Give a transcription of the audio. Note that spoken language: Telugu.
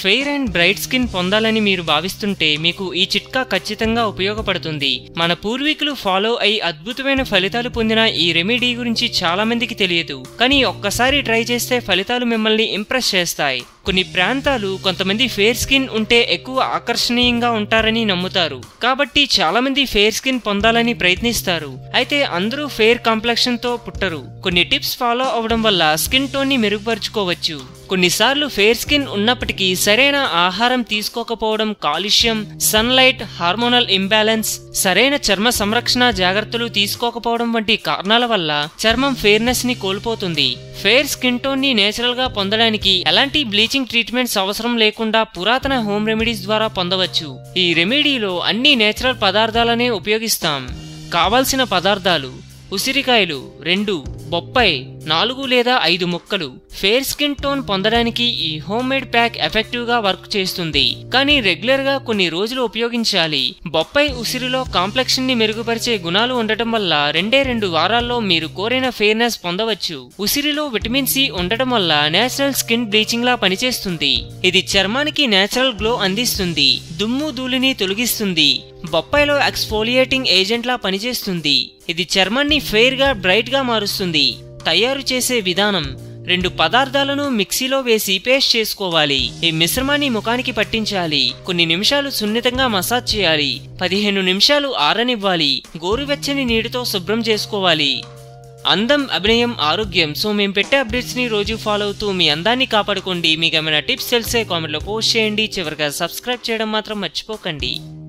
ఫెయిర్ అండ్ బ్రైట్ స్కిన్ పొందాలని మీరు భావిస్తుంటే మీకు ఈ చిట్కా ఖచ్చితంగా ఉపయోగపడుతుంది మన పూర్వీకులు ఫాలో అయి అద్భుతమైన ఫలితాలు పొందిన ఈ రెమెడీ గురించి చాలా మందికి తెలియదు కానీ ఒక్కసారి ట్రై చేస్తే ఫలితాలు మిమ్మల్ని ఇంప్రెస్ చేస్తాయి కొన్ని ప్రాంతాలు కొంతమంది ఫేర్ స్కిన్ ఉంటే ఎక్కువ ఆకర్షణీయంగా ఉంటారని నమ్ముతారు కాబట్టి చాలా మంది ఫేర్ స్కిన్ పొందాలని ప్రయత్నిస్తారు అయితే అందరూ ఫేర్ కాంప్లెక్షన్ తో పుట్టరు కొన్ని టిప్స్ ఫాలో అవడం వల్ల స్కిన్ టోన్ ని మెరుగుపరుచుకోవచ్చు కొన్నిసార్లు ఫేర్ స్కిన్ ఉన్నప్పటికీ సరైన ఆహారం తీసుకోకపోవడం కాలుష్యం సన్లైట్ హార్మోనల్ ఇంబ్యాలెన్స్ సరైన చర్మ సంరక్షణ జాగ్రత్తలు తీసుకోకపోవడం వంటి కారణాల వల్ల చర్మం ఫేర్నెస్ ని కోల్పోతుంది ఫేర్ స్కిన్ టోన్ ని నేచురల్ గా పొందడానికి ఎలాంటి బ్లీచింగ్ ట్రీట్మెంట్స్ అవసరం లేకుండా పురాతన హోమ్ రెమెడీస్ ద్వారా పొందవచ్చు ఈ రెమెడీలో అన్ని నేచురల్ పదార్థాలనే ఉపయోగిస్తాం కావాల్సిన పదార్థాలు ఉసిరికాయలు రెండు బొప్పాయి నాలుగు లేదా ఐదు ముక్కలు ఫేర్ స్కిన్ టోన్ పొందడానికి ఈ హోమ్ మేడ్ ప్యాక్ ఎఫెక్టివ్ గా వర్క్ చేస్తుంది కానీ రెగ్యులర్ గా కొన్ని రోజులు ఉపయోగించాలి బొప్పాయి ఉసిరిలో కాంప్లెక్షన్ ని మెరుగుపరిచే గుణాలు ఉండటం వల్ల రెండే రెండు వారాల్లో మీరు కోరిన ఫేర్నెస్ పొందవచ్చు ఉసిరిలో విటమిన్ సి ఉండటం వల్ల నేచురల్ స్కిన్ బ్లీచింగ్ లా పనిచేస్తుంది ఇది చర్మానికి నేచురల్ గ్లో అందిస్తుంది దుమ్ము ధూళిని తొలగిస్తుంది బొప్పాయిలో ఎక్స్ఫోలియేటింగ్ ఏజెంట్ లా పనిచేస్తుంది ఇది చర్మాన్ని ఫెయిర్ గా బ్రైట్ గా మారుస్తుంది తయారు చేసే విధానం రెండు పదార్థాలను మిక్సీలో వేసి పేస్ట్ చేసుకోవాలి ఈ మిశ్రమాన్ని ముఖానికి పట్టించాలి కొన్ని నిమిషాలు సున్నితంగా మసాజ్ చేయాలి పదిహేను నిమిషాలు ఆరనివ్వాలి గోరువెచ్చని నీటితో శుభ్రం చేసుకోవాలి అందం అభినయం ఆరోగ్యం సో మేము పెట్టే అప్డేట్స్ ని రోజు ఫాలో అవుతూ మీ అందాన్ని కాపాడుకోండి మీకు ఏమైనా టిప్స్ తెలిసే కామెంట్లో పోస్ట్ చేయండి చివరిగా సబ్స్క్రైబ్ చేయడం మాత్రం మర్చిపోకండి